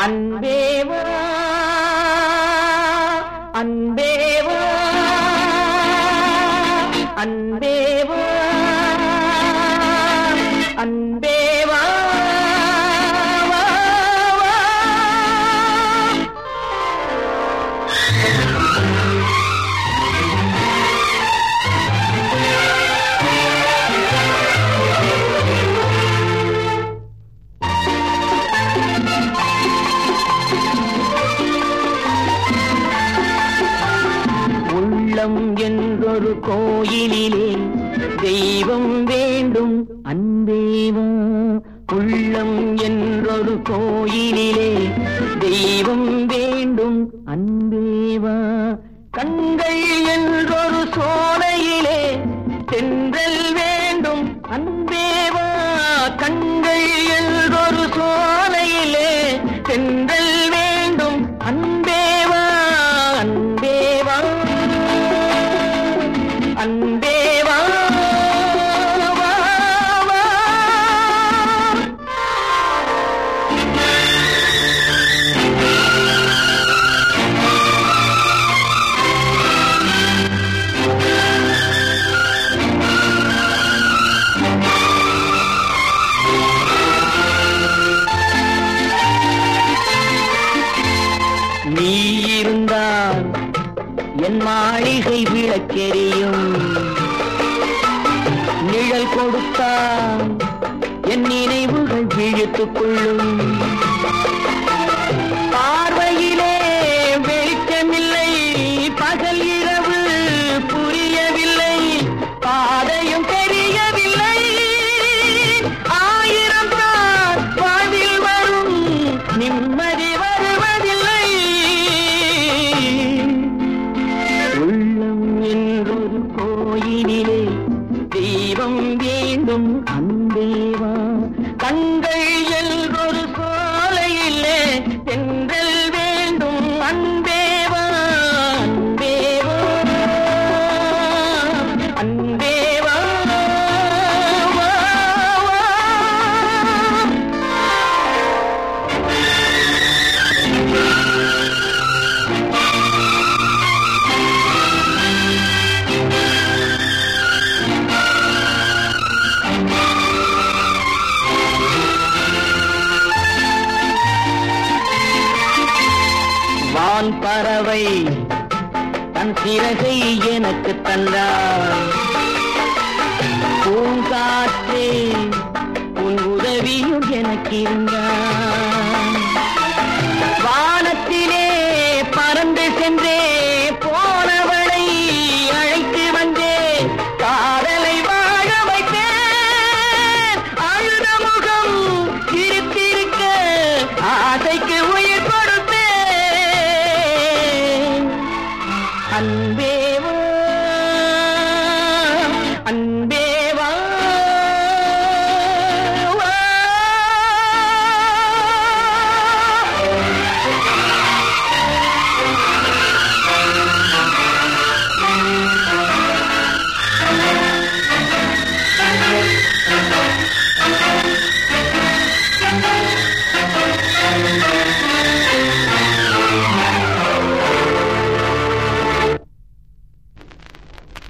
அன்பேவா அன்பேவா அன்பேவா அன்பேவா வா, வா. உள்ளம் என்றொரு கோயிலிலே தெய்வம் வேண்டும் அன்பேவா உள்ளம் என்றொரு கோயிலிலே தெய்வம் வேண்டும் அன்பேவா கண்கள் என்றொரு சோலையிலே தென்றல் வேண்டும் அன்பேவா கண்கள் என்றொரு சோலையிலே தென்றல் வேண்டும் அன்பேவா அன்பேவா அன்பேவா வா, வா. நீ இருந்தால் என் மாளிகை விளக்கெரியும் நிழல் கொடுத்தால் என் நினைவுகள் விழித்துக் கொள்ளும் பார்வையிலே வெளிச்சமில்லை பகல் இரவு புரியவில்லை பாதையும் தெரியவில்லை ஆயிரம் தான் வாழ்வில் வரும் நிம்மதி வருவதில்லை உள்ளம் என்றொரு கோயிலிலே தெய்வம் வேண்டும் அன்பேவா கண்கள் என்றொரு சோலையிலே தென்றல் வேண்டும் அன்பேவா அன்பேவா அன்பேவா வா, வா. வான் பறவை தன் சிறகை எனக்கு தந்தார் பூங்காற்றே உன் உதவியும் எனக்கு இருந்தார் வானத்திலே பறந்து சென்றேன்